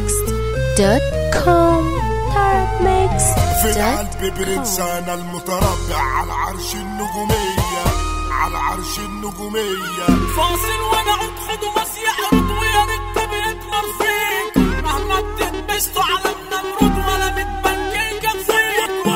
tarabmix.com في القلب tarabmix.com برنسان المتربع على عرش النجومية على عرش النجومية فاصل وانا عود خدوا بس يعرض ويا ريت بيتمر فيك مهما بتتبسطوا على النمرود ولا متبنكين فيك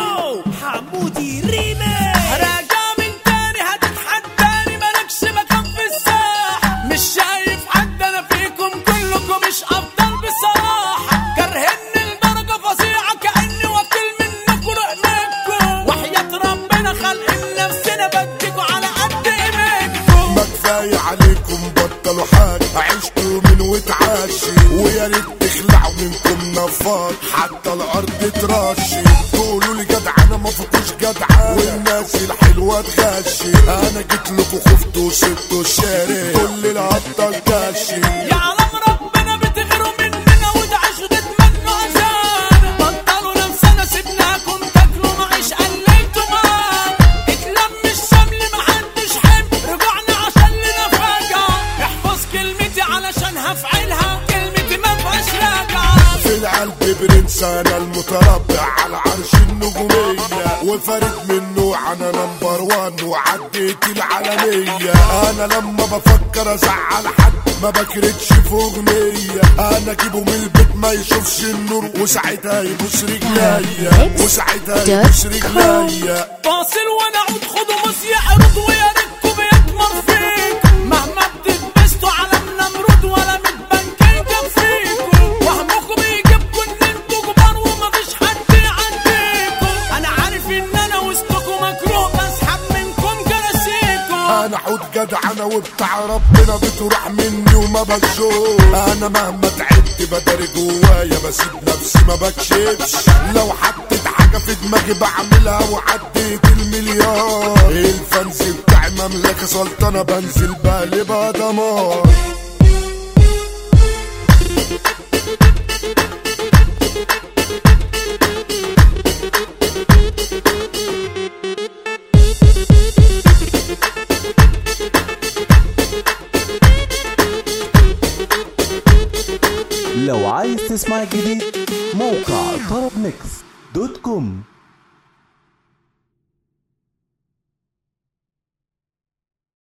حمودي ريمي راجع من تاني هتتحداني مالكش مكان في الساحة مش شايف حد انا فيكم كلكم مش افضل بصراحة كرهني لدرجة فظيعة كأني واكل منكم رقمكم وحياة ربنا خلق نفسنا بديكوا على قد ايمانكم ما كفاية عليكم بطلوا حاجة عشتوا من وتعاشي ويا ريت تخلعوا منكم نفاض حتى الأرض ترشي تقولوا لي جدعانة ما فيكوش جدعانة والناس الحلوة تغشي أنا جيت لكم خفتوا وسبتوا الشارع كل الهطة كاشي يعلم ربنا بتغيروا مننا وتعيشوا تتمنوا عشان بطلوا نفسنا سيبناكم تاكلوا معيش قللتوا مان اتلم الشمل محدش حب رجعنا عشان لنا فجأة احفظ كلمتي علشان هفعلها كلمتي ما فيهاش راجعة في القلب برنس انا المتربع على عرش النجومية وفارق منه انا نمبر وان وعديت العالمية انا لما بفكر ازعل حد ما بكرتش في اغنية انا اجيبه من البيت ما يشوفش النور وساعتها يبوس رجليا وساعتها يبوس رجليا فاصل وانا عود خدوا مس يعرض ويا ريتكم بيتمر فيك مهما بتتبسطوا على النمرود ولا متبنكين فيكم وهمكم يجيبكم ان انتوا كبار ومفيش حد يعديكم انا عارف ان انا وسطكم مكروه بسحب منكم كراسيكم انا حوت جدع انا وبتاع ربنا بتروح مني وما بشوف انا مهما تعبت بداري جوايا بسيب نفسي ما بكشفش لو حطيت حاجه في دماغي بعملها وعديت المليار الفانز بتاعي مملكه سلطنه بنزل بقلبها دمار لو عايز تسمع جديد موقع طرب ميكس دوت كوم